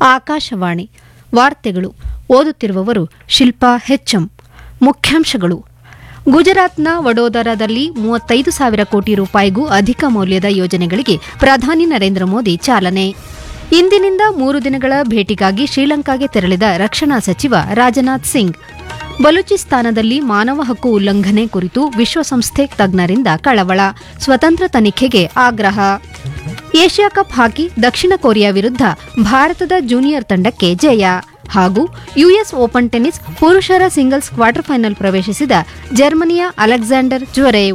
ಆಕಾಶವಾಣಿ ವಾರ್ತೆಗಳು ಓದುತ್ತಿರುವವರು ಶಿಲ್ಪಾ ಹೆಚ್ಎಂ ಮುಖ್ಯಾಂಶಗಳು ಗುಜರಾತ್ನ ವಡೋದರಾದಲ್ಲಿ ಮೂವತ್ತೈದು ಸಾವಿರ ಕೋಟಿ ರೂಪಾಯಿಗೂ ಅಧಿಕ ಮೌಲ್ಯದ ಯೋಜನೆಗಳಿಗೆ ಪ್ರಧಾನಿ ನರೇಂದ್ರ ಮೋದಿ ಚಾಲನೆ ಇಂದಿನಿಂದ ಮೂರು ದಿನಗಳ ಭೇಟಿಗಾಗಿ ಶ್ರೀಲಂಕಾಗೆ ತೆರಳಿದ ರಕ್ಷಣಾ ಸಚಿವ ರಾಜನಾಥ್ ಸಿಂಗ್ ಬಲೂಚಿಸ್ತಾನದಲ್ಲಿ ಮಾನವ ಹಕ್ಕು ಉಲ್ಲಂಘನೆ ಕುರಿತು ವಿಶ್ವಸಂಸ್ಥೆ ತಜ್ಞರಿಂದ ಕಳವಳ ಸ್ವತಂತ್ರ ತನಿಖೆಗೆ ಆಗ್ರಹ ಏಷ್ಯಾ ಕಪ್ ಹಾಕಿ ದಕ್ಷಿಣ ಕೊರಿಯಾ ವಿರುದ್ಧ ಭಾರತದ ಜೂನಿಯರ್ ತಂಡಕ್ಕೆ ಜಯ ಹಾಗೂ ಯುಎಸ್ ಓಪನ್ ಟೆನ್ನಿಸ್ ಪುರುಷರ ಸಿಂಗಲ್ಸ್ ಕ್ವಾರ್ಟರ್ ಫೈನಲ್ ಪ್ರವೇಶಿಸಿದ ಜರ್ಮನಿಯ ಅಲೆಕ್ಸಾಂಡರ್ ಜ್ವರೇವ್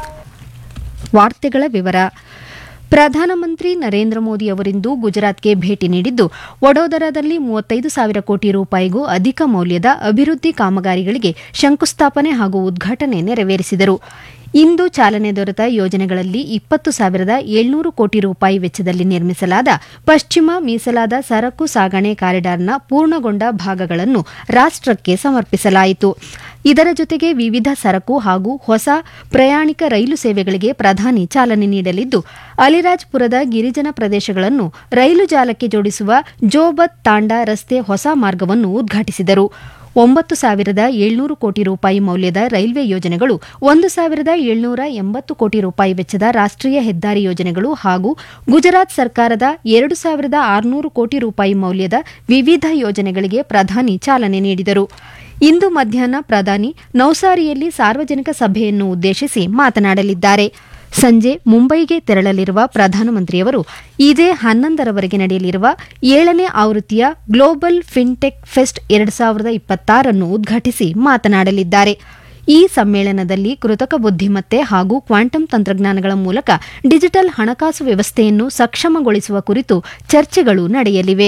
ವಾರ್ತೆಗಳ ವಿವರ ಪ್ರಧಾನಮಂತ್ರಿ ನರೇಂದ್ರ ಮೋದಿ ಅವರಿಂದು ಗುಜರಾತ್ಗೆ ಭೇಟಿ ನೀಡಿದ್ದು ವಡೋದರಾದಲ್ಲಿ ಮೂವತ್ತೈದು ಸಾವಿರ ಕೋಟಿ ರೂಪಾಯಿಗೂ ಅಧಿಕ ಮೌಲ್ಯದ ಅಭಿವೃದ್ಧಿ ಕಾಮಗಾರಿಗಳಿಗೆ ಶಂಕುಸ್ಥಾಪನೆ ಹಾಗೂ ಉದ್ಘಾಟನೆ ನೆರವೇರಿಸಿದರು ಇಂದು ಚಾಲನೆ ದೊರೆತ ಯೋಜನೆಗಳಲ್ಲಿ ಇಪ್ಪತ್ತು ಸಾವಿರದ ಏಳ್ನೂರು ಕೋಟಿ ರೂಪಾಯಿ ವೆಚ್ಚದಲ್ಲಿ ನಿರ್ಮಿಸಲಾದ ಪಶ್ಚಿಮ ಮೀಸಲಾದ ಸರಕು ಸಾಗಣೆ ಕಾರಿಡಾರ್ನ ಪೂರ್ಣಗೊಂಡ ಭಾಗಗಳನ್ನು ರಾಷ್ಟಕ್ಕೆ ಸಮರ್ಪಿಸಲಾಯಿತು ಇದರ ಜೊತೆಗೆ ವಿವಿಧ ಸರಕು ಹಾಗೂ ಹೊಸ ಪ್ರಯಾಣಿಕ ರೈಲು ಸೇವೆಗಳಿಗೆ ಪ್ರಧಾನಿ ಚಾಲನೆ ನೀಡಲಿದ್ದು ಅಲಿರಾಜ್ಪುರದ ಗಿರಿಜನ ಪ್ರದೇಶಗಳನ್ನು ರೈಲು ಜಾಲಕ್ಕೆ ಜೋಡಿಸುವ ಜೋಬತ್ ತಾಂಡಾ ರಸ್ತೆ ಹೊಸ ಮಾರ್ಗವನ್ನು ಉದ್ಘಾಟಿಸಿದರು ಒಂಬತ್ತು ಸಾವಿರದ ಏಳ್ನೂರು ಕೋಟಿ ರೂಪಾಯಿ ಮೌಲ್ಯದ ರೈಲ್ವೆ ಯೋಜನೆಗಳು ಒಂದು ಸಾವಿರದ ಏಳ್ನೂರ ಎಂಬತ್ತು ಕೋಟಿ ರೂಪಾಯಿ ವೆಚ್ಚದ ರಾಷ್ಟೀಯ ಹೆದ್ದಾರಿ ಯೋಜನೆಗಳು ಹಾಗೂ ಗುಜರಾತ್ ಸರ್ಕಾರದ ಎರಡು ಸಾವಿರದ ಆರುನೂರು ಕೋಟಿ ರೂಪಾಯಿ ಮೌಲ್ಯದ ವಿವಿಧ ಯೋಜನೆಗಳಿಗೆ ಪ್ರಧಾನಿ ಚಾಲನೆ ನೀಡಿದರು ಇಂದು ಮಧ್ಯಾಹ್ನ ಪ್ರಧಾನಿ ನೌಸಾರಿಯಲ್ಲಿ ಸಾರ್ವಜನಿಕ ಸಭೆಯನ್ನು ಉದ್ದೇಶಿಸಿ ಮಾತನಾಡಲಿದ್ದಾರೆ ಸಂಜೆ ಮುಂಬೈಗೆ ತೆರಳಲಿರುವ ಪ್ರಧಾನಮಂತ್ರಿಯವರು ಇದೇ ಹನ್ನೊಂದರವರೆಗೆ ನಡೆಯಲಿರುವ ಏಳನೇ ಆವೃತ್ತಿಯ ಗ್ಲೋಬಲ್ ಫಿನ್ಟೆಕ್ ಫೆಸ್ಟ್ ಎರಡು ಸಾವಿರದ ಇಪ್ಪತ್ತಾರನ್ನು ಉದ್ಘಾಟಿಸಿ ಮಾತನಾಡಲಿದ್ದಾರೆ ಈ ಸಮ್ಮೇಳನದಲ್ಲಿ ಕೃತಕ ಬುದ್ದಿಮತ್ತೆ ಹಾಗೂ ಕ್ವಾಂಟಮ್ ತಂತ್ರಜ್ಞಾನಗಳ ಮೂಲಕ ಡಿಜಿಟಲ್ ಹಣಕಾಸು ವ್ಯವಸ್ಥೆಯನ್ನು ಸಕ್ಷಮಗೊಳಿಸುವ ಕುರಿತು ಚರ್ಚೆಗಳು ನಡೆಯಲಿವೆ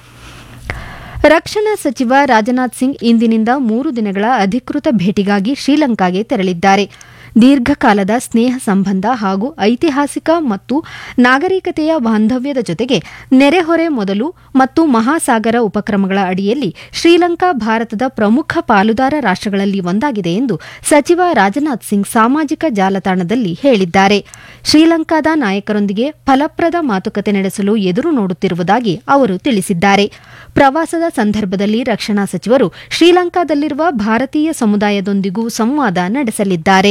ರಕ್ಷಣಾ ಸಚಿವ ರಾಜನಾಥ್ ಸಿಂಗ್ ಇಂದಿನಿಂದ ಮೂರು ದಿನಗಳ ಅಧಿಕೃತ ಭೇಟಿಗಾಗಿ ಶ್ರೀಲಂಕಾಗೆ ತೆರಳಿದ್ದಾರೆ ದೀರ್ಘಕಾಲದ ಸ್ನೇಹ ಸಂಬಂಧ ಹಾಗೂ ಐತಿಹಾಸಿಕ ಮತ್ತು ನಾಗರಿಕತೆಯ ಬಾಂಧವ್ಯದ ಜೊತೆಗೆ ನೆರೆಹೊರೆ ಮೊದಲು ಮತ್ತು ಮಹಾಸಾಗರ ಉಪಕ್ರಮಗಳ ಅಡಿಯಲ್ಲಿ ಶ್ರೀಲಂಕಾ ಭಾರತದ ಪ್ರಮುಖ ಪಾಲುದಾರ ರಾಷ್ಟಗಳಲ್ಲಿ ಒಂದಾಗಿದೆ ಎಂದು ಸಚಿವ ರಾಜನಾಥ್ ಸಿಂಗ್ ಸಾಮಾಜಿಕ ಜಾಲತಾಣದಲ್ಲಿ ಹೇಳಿದ್ದಾರೆ ಶ್ರೀಲಂಕಾದ ನಾಯಕರೊಂದಿಗೆ ಫಲಪ್ರದ ಮಾತುಕತೆ ನಡೆಸಲು ಎದುರು ನೋಡುತ್ತಿರುವುದಾಗಿ ಅವರು ತಿಳಿಸಿದ್ದಾರೆ ಪ್ರವಾಸದ ಸಂದರ್ಭದಲ್ಲಿ ರಕ್ಷಣಾ ಸಚಿವರು ಶ್ರೀಲಂಕಾದಲ್ಲಿರುವ ಭಾರತೀಯ ಸಮುದಾಯದೊಂದಿಗೂ ಸಂವಾದ ನಡೆಸಲಿದ್ದಾರೆ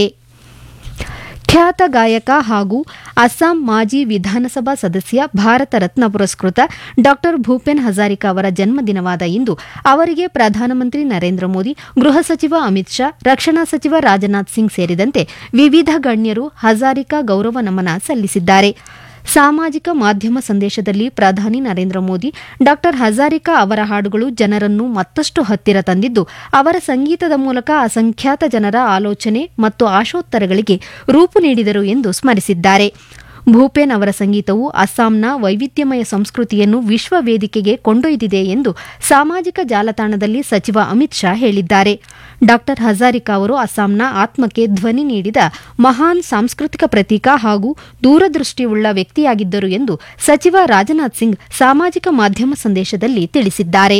ಖ್ಯಾತ ಗಾಯಕ ಹಾಗೂ ಅಸ್ಸಾಂ ಮಾಜಿ ವಿಧಾನಸಭಾ ಸದಸ್ಯ ಭಾರತ ರತ್ನ ಪುರಸ್ಕೃತ ಡಾ ಭೂಪೇನ್ ಹಜಾರಿಕಾ ಅವರ ಜನ್ಮದಿನವಾದ ಇಂದು ಅವರಿಗೆ ಪ್ರಧಾನಮಂತ್ರಿ ನರೇಂದ್ರ ಮೋದಿ ಗೃಹ ಸಚಿವ ಅಮಿತ್ ಶಾ ರಕ್ಷಣಾ ಸಚಿವ ರಾಜನಾಥ್ ಸಿಂಗ್ ಸೇರಿದಂತೆ ವಿವಿಧ ಗಣ್ಯರು ಹಜಾರಿಕಾ ಗೌರವ ನಮನ ಸಲ್ಲಿಸಿದ್ದಾರೆ ಸಾಮಾಜಿಕ ಮಾಧ್ಯಮ ಸಂದೇಶದಲ್ಲಿ ಪ್ರಧಾನಿ ನರೇಂದ್ರ ಮೋದಿ ಡಾ ಹಜಾರಿಕಾ ಅವರ ಹಾಡುಗಳು ಜನರನ್ನು ಮತ್ತಷ್ಟು ಹತ್ತಿರ ತಂದಿದ್ದು ಅವರ ಸಂಗೀತದ ಮೂಲಕ ಅಸಂಖ್ಯಾತ ಜನರ ಆಲೋಚನೆ ಮತ್ತು ಆಶೋತ್ತರಗಳಿಗೆ ರೂಪು ನೀಡಿದರು ಎಂದು ಸ್ಮರಿಸಿದ್ದಾರೆ ಭೂಪೇನ್ ಅವರ ಸಂಗೀತವು ಅಸ್ಸಾಂನ ವೈವಿಧ್ಯಮಯ ಸಂಸ್ಕೃತಿಯನ್ನು ವಿಶ್ವ ವೇದಿಕೆಗೆ ಕೊಂಡೊಯ್ದಿದೆ ಎಂದು ಸಾಮಾಜಿಕ ಜಾಲತಾಣದಲ್ಲಿ ಸಚಿವ ಅಮಿತ್ ಶಾ ಹೇಳಿದ್ದಾರೆ ಡಾ ಹಜಾರಿಕಾ ಅವರು ಅಸ್ಸಾಂನ ಆತ್ಮಕ್ಕೆ ಧ್ವನಿ ನೀಡಿದ ಮಹಾನ್ ಸಾಂಸ್ಕೃತಿಕ ಪ್ರತೀಕ ಹಾಗೂ ದೂರದೃಷ್ಟಿಯುಳ್ಳ ವ್ಯಕ್ತಿಯಾಗಿದ್ದರು ಎಂದು ಸಚಿವ ರಾಜನಾಥ್ ಸಿಂಗ್ ಸಾಮಾಜಿಕ ಮಾಧ್ಯಮ ಸಂದೇಶದಲ್ಲಿ ತಿಳಿಸಿದ್ದಾರೆ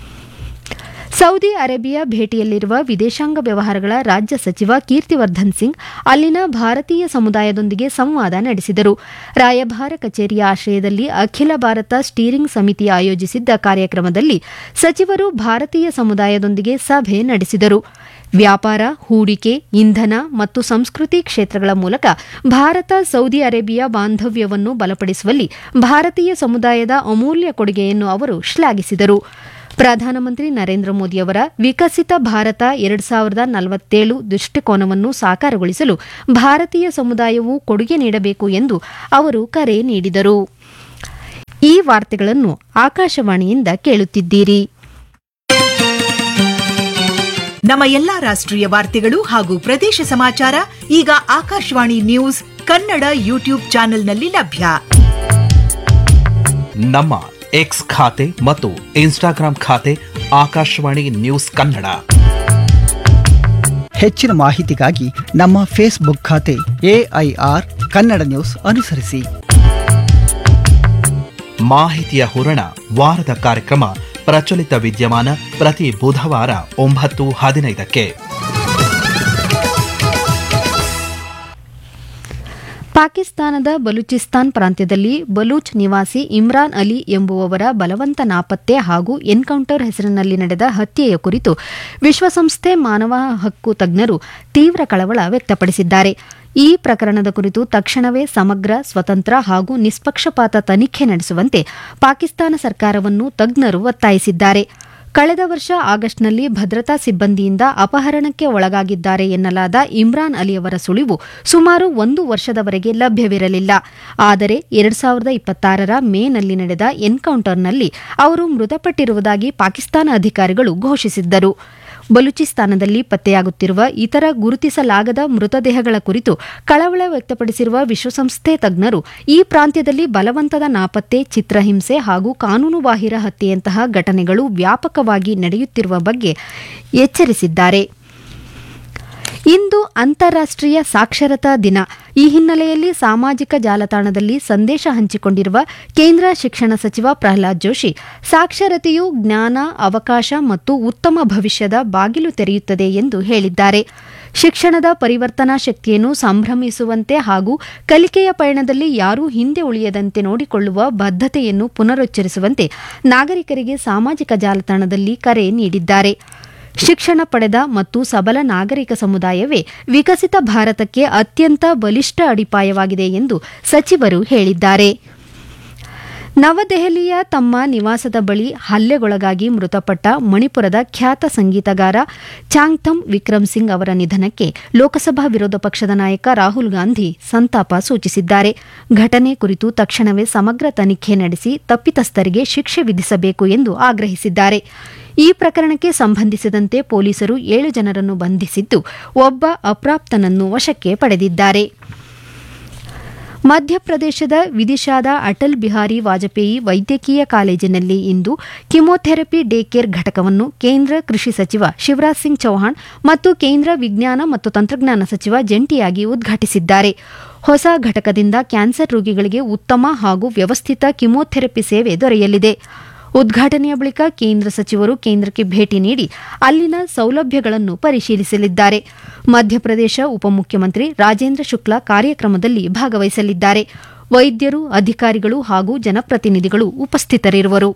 ಸೌದಿ ಅರೇಬಿಯಾ ಭೇಟಿಯಲ್ಲಿರುವ ವಿದೇಶಾಂಗ ವ್ಯವಹಾರಗಳ ರಾಜ್ಯ ಸಚಿವ ಕೀರ್ತಿವರ್ಧನ್ ಸಿಂಗ್ ಅಲ್ಲಿನ ಭಾರತೀಯ ಸಮುದಾಯದೊಂದಿಗೆ ಸಂವಾದ ನಡೆಸಿದರು ರಾಯಭಾರ ಕಚೇರಿಯ ಆಶ್ರಯದಲ್ಲಿ ಅಖಿಲ ಭಾರತ ಸ್ಟೀರಿಂಗ್ ಸಮಿತಿ ಆಯೋಜಿಸಿದ್ದ ಕಾರ್ಯಕ್ರಮದಲ್ಲಿ ಸಚಿವರು ಭಾರತೀಯ ಸಮುದಾಯದೊಂದಿಗೆ ಸಭೆ ನಡೆಸಿದರು ವ್ಯಾಪಾರ ಹೂಡಿಕೆ ಇಂಧನ ಮತ್ತು ಸಂಸ್ಕೃತಿ ಕ್ಷೇತ್ರಗಳ ಮೂಲಕ ಭಾರತ ಸೌದಿ ಅರೇಬಿಯಾ ಬಾಂಧವ್ಯವನ್ನು ಬಲಪಡಿಸುವಲ್ಲಿ ಭಾರತೀಯ ಸಮುದಾಯದ ಅಮೂಲ್ಯ ಕೊಡುಗೆಯನ್ನು ಅವರು ಶ್ಲಾಘಿಸಿದರು ಪ್ರಧಾನಮಂತ್ರಿ ನರೇಂದ್ರ ಮೋದಿಯವರ ವಿಕಸಿತ ಭಾರತ ಎರಡು ಸಾವಿರದ ನಲವತ್ತೇಳು ದೃಷ್ಟಿಕೋನವನ್ನು ಸಾಕಾರಗೊಳಿಸಲು ಭಾರತೀಯ ಸಮುದಾಯವು ಕೊಡುಗೆ ನೀಡಬೇಕು ಎಂದು ಅವರು ಕರೆ ನೀಡಿದರು ಈ ವಾರ್ತೆಗಳನ್ನು ಆಕಾಶವಾಣಿಯಿಂದ ಕೇಳುತ್ತಿದ್ದೀರಿ ನಮ್ಮ ಎಲ್ಲಾ ರಾಷ್ಟ್ರೀಯ ವಾರ್ತೆಗಳು ಹಾಗೂ ಪ್ರದೇಶ ಸಮಾಚಾರ ಈಗ ಆಕಾಶವಾಣಿ ನ್ಯೂಸ್ ಕನ್ನಡ ಯೂಟ್ಯೂಬ್ ಚಾನೆಲ್ನಲ್ಲಿ ಲಭ್ಯ ನಮ್ಮ ಎಕ್ಸ್ ಖಾತೆ ಮತ್ತು ಇನ್ಸ್ಟಾಗ್ರಾಂ ಖಾತೆ ಆಕಾಶವಾಣಿ ನ್ಯೂಸ್ ಕನ್ನಡ ಹೆಚ್ಚಿನ ಮಾಹಿತಿಗಾಗಿ ನಮ್ಮ ಫೇಸ್ಬುಕ್ ಖಾತೆ ಎಐಆರ್ ಕನ್ನಡ ನ್ಯೂಸ್ ಅನುಸರಿಸಿ ಮಾಹಿತಿಯ ಹೂರಣ ವಾರದ ಕಾರ್ಯಕ್ರಮ ಪ್ರಚಲಿತ ವಿದ್ಯಮಾನ ಪ್ರತಿ ಬುಧವಾರ ಒಂಬತ್ತು ಹದಿನೈದಕ್ಕೆ ಪಾಕಿಸ್ತಾನದ ಬಲೂಚಿಸ್ತಾನ್ ಪ್ರಾಂತ್ಯದಲ್ಲಿ ಬಲೂಚ್ ನಿವಾಸಿ ಇಮ್ರಾನ್ ಅಲಿ ಎಂಬುವವರ ಬಲವಂತ ನಾಪತ್ತೆ ಹಾಗೂ ಎನ್ಕೌಂಟರ್ ಹೆಸರಿನಲ್ಲಿ ನಡೆದ ಹತ್ಯೆಯ ಕುರಿತು ವಿಶ್ವಸಂಸ್ಥೆ ಮಾನವ ಹಕ್ಕು ತಜ್ಞರು ತೀವ್ರ ಕಳವಳ ವ್ಯಕ್ತಪಡಿಸಿದ್ದಾರೆ ಈ ಪ್ರಕರಣದ ಕುರಿತು ತಕ್ಷಣವೇ ಸಮಗ್ರ ಸ್ವತಂತ್ರ ಹಾಗೂ ನಿಷ್ಪಕ್ಷಪಾತ ತನಿಖೆ ನಡೆಸುವಂತೆ ಪಾಕಿಸ್ತಾನ ಸರ್ಕಾರವನ್ನು ತಜ್ಞರು ಒತ್ತಾಯಿಸಿದ್ದಾರೆ ಕಳೆದ ವರ್ಷ ಆಗಸ್ಟ್ನಲ್ಲಿ ಭದ್ರತಾ ಸಿಬ್ಬಂದಿಯಿಂದ ಅಪಹರಣಕ್ಕೆ ಒಳಗಾಗಿದ್ದಾರೆ ಎನ್ನಲಾದ ಇಮ್ರಾನ್ ಅಲಿಯವರ ಸುಳಿವು ಸುಮಾರು ಒಂದು ವರ್ಷದವರೆಗೆ ಲಭ್ಯವಿರಲಿಲ್ಲ ಆದರೆ ಎರಡ್ ಸಾವಿರದ ಇಪ್ಪತ್ತಾರರ ಮೇನಲ್ಲಿ ನಡೆದ ಎನ್ಕೌಂಟರ್ನಲ್ಲಿ ಅವರು ಮೃತಪಟ್ಟಿರುವುದಾಗಿ ಪಾಕಿಸ್ತಾನ ಅಧಿಕಾರಿಗಳು ಘೋಷಿಸಿದ್ದರು ಬಲೂಚಿಸ್ತಾನದಲ್ಲಿ ಪತ್ತೆಯಾಗುತ್ತಿರುವ ಇತರ ಗುರುತಿಸಲಾಗದ ಮೃತದೇಹಗಳ ಕುರಿತು ಕಳವಳ ವ್ಯಕ್ತಪಡಿಸಿರುವ ವಿಶ್ವಸಂಸ್ಥೆ ತಜ್ಞರು ಈ ಪ್ರಾಂತ್ಯದಲ್ಲಿ ಬಲವಂತದ ನಾಪತ್ತೆ ಚಿತ್ರಹಿಂಸೆ ಹಾಗೂ ಕಾನೂನುಬಾಹಿರ ಹತ್ಯೆಯಂತಹ ಘಟನೆಗಳು ವ್ಯಾಪಕವಾಗಿ ನಡೆಯುತ್ತಿರುವ ಬಗ್ಗೆ ಎಚ್ಚರಿಸಿದ್ದಾರೆ ಇಂದು ಅಂತಾರಾಷ್ಟೀಯ ಸಾಕ್ಷರತಾ ದಿನ ಈ ಹಿನ್ನೆಲೆಯಲ್ಲಿ ಸಾಮಾಜಿಕ ಜಾಲತಾಣದಲ್ಲಿ ಸಂದೇಶ ಹಂಚಿಕೊಂಡಿರುವ ಕೇಂದ್ರ ಶಿಕ್ಷಣ ಸಚಿವ ಪ್ರಹ್ಲಾದ್ ಜೋಶಿ ಸಾಕ್ಷರತೆಯು ಜ್ಞಾನ ಅವಕಾಶ ಮತ್ತು ಉತ್ತಮ ಭವಿಷ್ಯದ ಬಾಗಿಲು ತೆರೆಯುತ್ತದೆ ಎಂದು ಹೇಳಿದ್ದಾರೆ ಶಿಕ್ಷಣದ ಪರಿವರ್ತನಾ ಶಕ್ತಿಯನ್ನು ಸಂಭ್ರಮಿಸುವಂತೆ ಹಾಗೂ ಕಲಿಕೆಯ ಪಯಣದಲ್ಲಿ ಯಾರೂ ಹಿಂದೆ ಉಳಿಯದಂತೆ ನೋಡಿಕೊಳ್ಳುವ ಬದ್ಧತೆಯನ್ನು ಪುನರುಚ್ಚರಿಸುವಂತೆ ನಾಗರಿಕರಿಗೆ ಸಾಮಾಜಿಕ ಜಾಲತಾಣದಲ್ಲಿ ಕರೆ ನೀಡಿದ್ದಾರೆ ಶಿಕ್ಷಣ ಪಡೆದ ಮತ್ತು ಸಬಲ ನಾಗರಿಕ ಸಮುದಾಯವೇ ವಿಕಸಿತ ಭಾರತಕ್ಕೆ ಅತ್ಯಂತ ಬಲಿಷ್ಠ ಅಡಿಪಾಯವಾಗಿದೆ ಎಂದು ಸಚಿವರು ಹೇಳಿದ್ದಾರೆ ನವದೆಹಲಿಯ ತಮ್ಮ ನಿವಾಸದ ಬಳಿ ಹಲ್ಲೆಗೊಳಗಾಗಿ ಮೃತಪಟ್ಟ ಮಣಿಪುರದ ಖ್ಯಾತ ಸಂಗೀತಗಾರ ಚಾಂಗ್ಥಮ್ ವಿಕ್ರಮ್ ಸಿಂಗ್ ಅವರ ನಿಧನಕ್ಕೆ ಲೋಕಸಭಾ ವಿರೋಧ ಪಕ್ಷದ ನಾಯಕ ರಾಹುಲ್ ಗಾಂಧಿ ಸಂತಾಪ ಸೂಚಿಸಿದ್ದಾರೆ ಘಟನೆ ಕುರಿತು ತಕ್ಷಣವೇ ಸಮಗ್ರ ತನಿಖೆ ನಡೆಸಿ ತಪ್ಪಿತಸ್ಥರಿಗೆ ಶಿಕ್ಷೆ ವಿಧಿಸಬೇಕು ಎಂದು ಆಗ್ರಹಿಸಿದ್ದಾರೆ ಈ ಪ್ರಕರಣಕ್ಕೆ ಸಂಬಂಧಿಸಿದಂತೆ ಪೊಲೀಸರು ಏಳು ಜನರನ್ನು ಬಂಧಿಸಿದ್ದು ಒಬ್ಬ ಅಪ್ರಾಪ್ತನನ್ನು ವಶಕ್ಕೆ ಪಡೆದಿದ್ದಾರೆ ಮಧ್ಯಪ್ರದೇಶದ ವಿದಿಶಾದ ಅಟಲ್ ಬಿಹಾರಿ ವಾಜಪೇಯಿ ವೈದ್ಯಕೀಯ ಕಾಲೇಜಿನಲ್ಲಿ ಇಂದು ಕಿಮೋಥೆರಪಿ ಡೇ ಕೇರ್ ಘಟಕವನ್ನು ಕೇಂದ್ರ ಕೃಷಿ ಸಚಿವ ಶಿವರಾಜ್ ಸಿಂಗ್ ಚೌಹಾಣ್ ಮತ್ತು ಕೇಂದ್ರ ವಿಜ್ಞಾನ ಮತ್ತು ತಂತ್ರಜ್ಞಾನ ಸಚಿವ ಜಂಟಿಯಾಗಿ ಉದ್ಘಾಟಿಸಿದ್ದಾರೆ ಹೊಸ ಘಟಕದಿಂದ ಕ್ಯಾನ್ಸರ್ ರೋಗಿಗಳಿಗೆ ಉತ್ತಮ ಹಾಗೂ ವ್ಯವಸ್ಥಿತ ಕಿಮೋಥೆರಪಿ ಸೇವೆ ದೊರೆಯಲಿದೆ ಉದ್ಘಾಟನೆಯ ಬಳಿಕ ಕೇಂದ್ರ ಸಚಿವರು ಕೇಂದ್ರಕ್ಕೆ ಭೇಟಿ ನೀಡಿ ಅಲ್ಲಿನ ಸೌಲಭ್ಯಗಳನ್ನು ಪರಿಶೀಲಿಸಲಿದ್ದಾರೆ ಮಧ್ಯಪ್ರದೇಶ ಉಪಮುಖ್ಯಮಂತ್ರಿ ರಾಜೇಂದ್ರ ಶುಕ್ಲಾ ಕಾರ್ಯಕ್ರಮದಲ್ಲಿ ಭಾಗವಹಿಸಲಿದ್ದಾರೆ ವೈದ್ಯರು ಅಧಿಕಾರಿಗಳು ಹಾಗೂ ಜನಪ್ರತಿನಿಧಿಗಳು ಉಪಸ್ಥಿತರಿರುವರು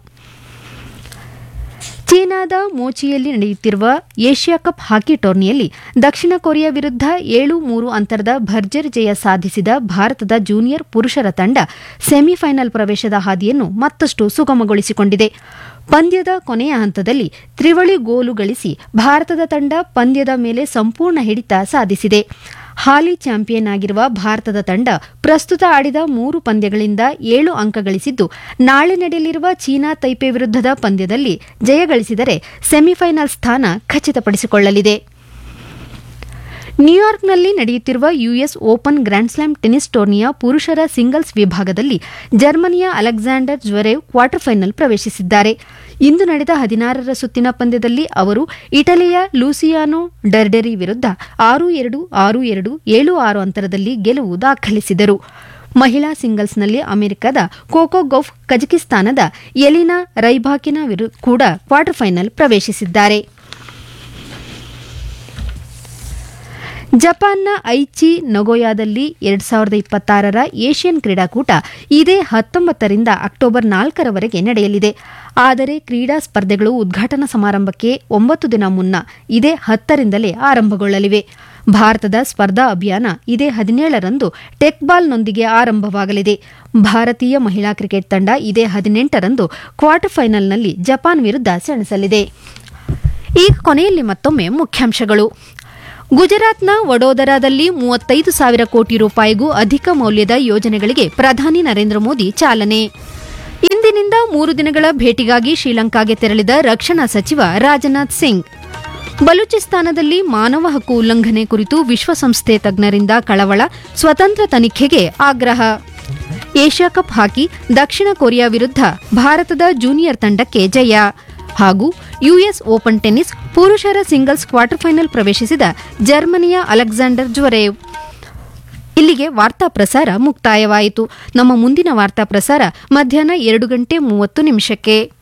ಚೀನಾದ ಮೋಚಿಯಲ್ಲಿ ನಡೆಯುತ್ತಿರುವ ಏಷ್ಯಾ ಕಪ್ ಹಾಕಿ ಟೂರ್ನಿಯಲ್ಲಿ ದಕ್ಷಿಣ ಕೊರಿಯಾ ವಿರುದ್ಧ ಏಳು ಮೂರು ಅಂತರದ ಭರ್ಜರಿ ಜಯ ಸಾಧಿಸಿದ ಭಾರತದ ಜೂನಿಯರ್ ಪುರುಷರ ತಂಡ ಸೆಮಿಫೈನಲ್ ಪ್ರವೇಶದ ಹಾದಿಯನ್ನು ಮತ್ತಷ್ಟು ಸುಗಮಗೊಳಿಸಿಕೊಂಡಿದೆ ಪಂದ್ಯದ ಕೊನೆಯ ಹಂತದಲ್ಲಿ ತ್ರಿವಳಿ ಗೋಲು ಗಳಿಸಿ ಭಾರತದ ತಂಡ ಪಂದ್ಯದ ಮೇಲೆ ಸಂಪೂರ್ಣ ಹಿಡಿತ ಸಾಧಿಸಿದೆ ಹಾಲಿ ಚಾಂಪಿಯನ್ ಆಗಿರುವ ಭಾರತದ ತಂಡ ಪ್ರಸ್ತುತ ಆಡಿದ ಮೂರು ಪಂದ್ಯಗಳಿಂದ ಏಳು ಅಂಕ ಗಳಿಸಿದ್ದು ನಾಳೆ ನಡೆಯಲಿರುವ ಚೀನಾ ತೈಪೆ ವಿರುದ್ಧದ ಪಂದ್ಯದಲ್ಲಿ ಜಯಗಳಿಸಿದರೆ ಸೆಮಿಫೈನಲ್ ಸ್ಥಾನ ಖಚಿತಪಡಿಸಿಕೊಳ್ಳಲಿದೆ ನ್ಯೂಯಾರ್ಕ್ನಲ್ಲಿ ನಡೆಯುತ್ತಿರುವ ಯುಎಸ್ ಓಪನ್ ಗ್ರ್ಯಾಂಡ್ಸ್ಲಾಮ್ ಟೆನಿಸ್ ಟೂರ್ನಿಯ ಪುರುಷರ ಸಿಂಗಲ್ಸ್ ವಿಭಾಗದಲ್ಲಿ ಜರ್ಮನಿಯ ಅಲೆಕ್ಸಾಂಡರ್ ಜ್ವರೇವ್ ಕ್ವಾರ್ಟರ್ ಫೈನಲ್ ಪ್ರವೇಶಿಸಿದ್ದಾರೆ ಇಂದು ನಡೆದ ಹದಿನಾರರ ಸುತ್ತಿನ ಪಂದ್ಯದಲ್ಲಿ ಅವರು ಇಟಲಿಯ ಲೂಸಿಯಾನೋ ಡರ್ಡೆರಿ ವಿರುದ್ಧ ಆರು ಎರಡು ಆರು ಎರಡು ಏಳು ಆರು ಅಂತರದಲ್ಲಿ ಗೆಲುವು ದಾಖಲಿಸಿದರು ಮಹಿಳಾ ಸಿಂಗಲ್ಸ್ನಲ್ಲಿ ಅಮೆರಿಕದ ಕೋಕೋ ಗೌಫ್ ಕಜಕಿಸ್ತಾನದ ಎಲಿನಾ ರೈಬಾಕಿನ ವಿರು ಕೂಡ ಕ್ವಾರ್ಟರ್ ಫೈನಲ್ ಪ್ರವೇಶಿಸಿದ್ದಾರೆ ಜಪಾನ್ನ ಐಚಿ ನಗೋಯಾದಲ್ಲಿ ಎರಡ್ ಸಾವಿರದ ಇಪ್ಪತ್ತಾರರ ಏಷ್ಯನ್ ಕ್ರೀಡಾಕೂಟ ಇದೇ ಹತ್ತೊಂಬತ್ತರಿಂದ ಅಕ್ಟೋಬರ್ ನಾಲ್ಕರವರೆಗೆ ನಡೆಯಲಿದೆ ಆದರೆ ಕ್ರೀಡಾ ಸ್ಪರ್ಧೆಗಳು ಉದ್ಘಾಟನಾ ಸಮಾರಂಭಕ್ಕೆ ಒಂಬತ್ತು ದಿನ ಮುನ್ನ ಇದೇ ಹತ್ತರಿಂದಲೇ ಆರಂಭಗೊಳ್ಳಲಿವೆ ಭಾರತದ ಸ್ಪರ್ಧಾ ಅಭಿಯಾನ ಇದೇ ಹದಿನೇಳರಂದು ಟೆಕ್ಬಾಲ್ನೊಂದಿಗೆ ಆರಂಭವಾಗಲಿದೆ ಭಾರತೀಯ ಮಹಿಳಾ ಕ್ರಿಕೆಟ್ ತಂಡ ಇದೇ ಹದಿನೆಂಟರಂದು ಕ್ವಾರ್ಟರ್ ಫೈನಲ್ನಲ್ಲಿ ಜಪಾನ್ ವಿರುದ್ಧ ಸೆಣಸಲಿದೆ ಈಗ ಕೊನೆಯಲ್ಲಿ ಮತ್ತೊಮ್ಮೆ ಮುಖ್ಯಾಂಶಗಳು ಗುಜರಾತ್ನ ವಡೋದರಾದಲ್ಲಿ ಮೂವತ್ತೈದು ಸಾವಿರ ಕೋಟಿ ರೂಪಾಯಿಗೂ ಅಧಿಕ ಮೌಲ್ಯದ ಯೋಜನೆಗಳಿಗೆ ಪ್ರಧಾನಿ ನರೇಂದ್ರ ಮೋದಿ ಚಾಲನೆ ಇಂದಿನಿಂದ ಮೂರು ದಿನಗಳ ಭೇಟಿಗಾಗಿ ಶ್ರೀಲಂಕಾಗೆ ತೆರಳಿದ ರಕ್ಷಣಾ ಸಚಿವ ರಾಜನಾಥ್ ಸಿಂಗ್ ಬಲೂಚಿಸ್ತಾನದಲ್ಲಿ ಮಾನವ ಹಕ್ಕು ಉಲ್ಲಂಘನೆ ಕುರಿತು ವಿಶ್ವಸಂಸ್ಥೆ ತಜ್ಞರಿಂದ ಕಳವಳ ಸ್ವತಂತ್ರ ತನಿಖೆಗೆ ಆಗ್ರಹ ಏಷ್ಯಾ ಕಪ್ ಹಾಕಿ ದಕ್ಷಿಣ ಕೊರಿಯಾ ವಿರುದ್ಧ ಭಾರತದ ಜೂನಿಯರ್ ತಂಡಕ್ಕೆ ಜಯ ಹಾಗೂ ಯುಎಸ್ ಓಪನ್ ಟೆನ್ನಿಸ್ ಪುರುಷರ ಸಿಂಗಲ್ಸ್ ಕ್ವಾರ್ಟರ್ ಫೈನಲ್ ಪ್ರವೇಶಿಸಿದ ಜರ್ಮನಿಯ ಅಲೆಕ್ಸಾಂಡರ್ ಜ್ವರೇವ್ ಇಲ್ಲಿಗೆ ವಾರ್ತಾ ಪ್ರಸಾರ ಮುಕ್ತಾಯವಾಯಿತು ನಮ್ಮ ಮುಂದಿನ ವಾರ್ತಾ ಪ್ರಸಾರ ಮಧ್ಯಾಹ್ನ ಎರಡು ಗಂಟೆ ಮೂವತ್ತು ನಿಮಿಷಕ್ಕೆ